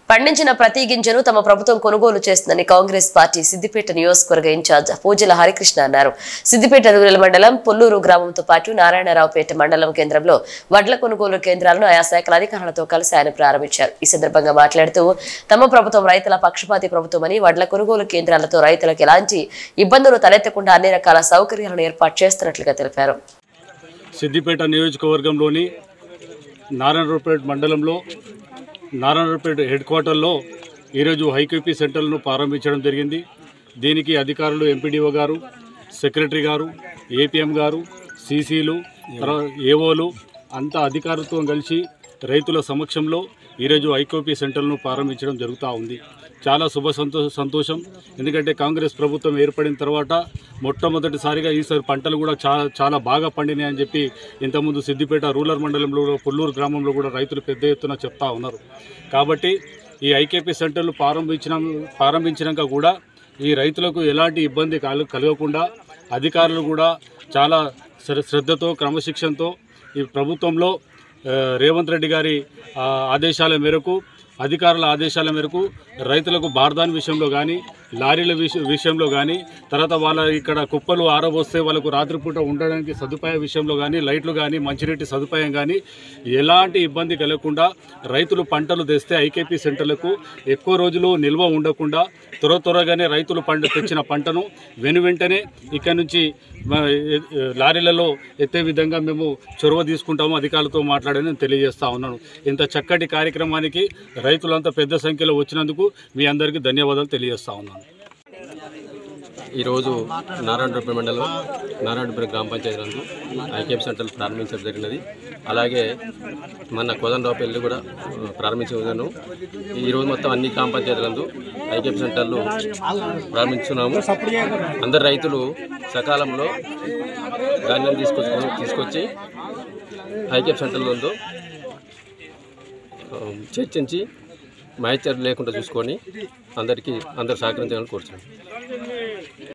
పండించిన ప్రతి గింజను తమ ప్రభుత్వం కొనుగోలు చేస్తుందని కాంగ్రెస్ పార్టీ సిద్దిపేట నియోజకవర్గ ఇన్ఛార్జ్ పూజల హరికృష్ణ అన్నారు సిద్దిపేట రూరల్ మండలం పొల్లూరు గ్రామంతో పాటు నారాయణరావుపేట మండలం కేంద్రంలో వడ్ల కొనుగోలు కేంద్రాలను ఆయా శాఖల అధికారులతో కలిసి ఆయన ప్రారంభించారు ఈ సందర్భంగా మాట్లాడుతూ తమ ప్రభుత్వం రైతుల పక్షపాతి ప్రభుత్వమని వడ్ల కొనుగోలు కేంద్రాలతో రైతులకు ఎలాంటి ఇబ్బందులు తలెత్తకుండా అన్ని రకాల సౌకర్యాలను ఏర్పాటు చేస్తున్నట్లుగా తెలిపారు సిద్దిపేట నియోజకవర్గంలోని నారాయణపేట మండలంలో నారాయణపేట హెడ్ క్వార్టర్లో ఈరోజు హైకేపీ సెంటర్లను ప్రారంభించడం జరిగింది దీనికి అధికారులు ఎంపీడీఓ గారు సెక్రటరీ గారు ఏపీఎం గారు సీసీలు తర్వాత ఏఓలు అంతా అధికారులతో కలిసి రైతుల సమక్షంలో ఈరోజు ఐకోపీ సెంటర్లను ప్రారంభించడం జరుగుతూ ఉంది చాలా శుభ సంతో సంతోషం ఎందుకంటే కాంగ్రెస్ ప్రభుత్వం ఏర్పడిన తర్వాత మొట్టమొదటిసారిగా ఈసారి పంటలు కూడా చాలా చాలా బాగా పండినాయి అని చెప్పి ఇంతకుముందు సిద్దిపేట రూరల్ మండలంలో పుల్లూరు గ్రామంలో కూడా రైతులు పెద్ద ఎత్తున చెప్తా ఉన్నారు కాబట్టి ఈ ఐకేపీ సెంటర్లు ప్రారంభించిన ప్రారంభించినాక కూడా ఈ రైతులకు ఎలాంటి ఇబ్బంది కల కలగకుండా అధికారులు కూడా చాలా శ్ర- శ్రద్ధతో క్రమశిక్షణతో ఈ ప్రభుత్వంలో ఆ, రేవంత్ రెడ్డి గారి ఆ, ఆదేశాల మేరకు అధికారుల ఆదేశాల మేరకు రైతులకు బార్దాన్ విషయంలో కానీ లారీల విష విషయంలో కానీ తర్వాత వాళ్ళ ఇక్కడ కుప్పలు ఆరబోస్తే వాళ్ళకు రాత్రిపూట ఉండడానికి సదుపాయ విషయంలో కానీ లైట్లు కానీ మంచినీటి సదుపాయం కానీ ఎలాంటి ఇబ్బంది కలగకుండా రైతులు పంటలు తెస్తే ఐకేపీ సెంటర్లకు ఎక్కువ రోజులు నిల్వ ఉండకుండా త్వర త్వరగానే రైతులు పంట తెచ్చిన పంటను వెను వెంటనే ఇక్కడ నుంచి మ, ఎ- ఎ- లారీలలో ఎత్తే విధంగా మేము చొరవ తీసుకుంటాము అధికారులతో మాట్లాడని నేను తెలియజేస్తా ఉన్నాను ఇంత చక్కటి కార్యక్రమానికి రైతులంతా పెద్ద సంఖ్యలో వచ్చినందుకు మీ అందరికీ ధన్యవాదాలు తెలియజేస్తా ఉన్నాను ఈరోజు నారాయణపేట మండలం నారాయణపేట గ్రామ పంచాయతీ నందు ఐకేఎం సెంటర్ ప్రారంభించడం జరిగినది అలాగే మన కోదండరావుపల్లి కూడా ఆ, ప్రారంభించను ఈరోజు మొత్తం అన్ని గ్రామ పంచాయతీల నందు ఐకేఎం సెంటర్లు ప్రారంభించున్నాము అందరు రైతులు సకాలంలో ధాన్యం తీసుకొచ్చుకొని తీసుకొచ్చి ఐకేఎం సెంటర్ల నందు ఆ, చర్చించి మాయచర్య లేకుండా చూసుకొని అందరికీ అందరు సహకరించాలని కోరుతున్నాను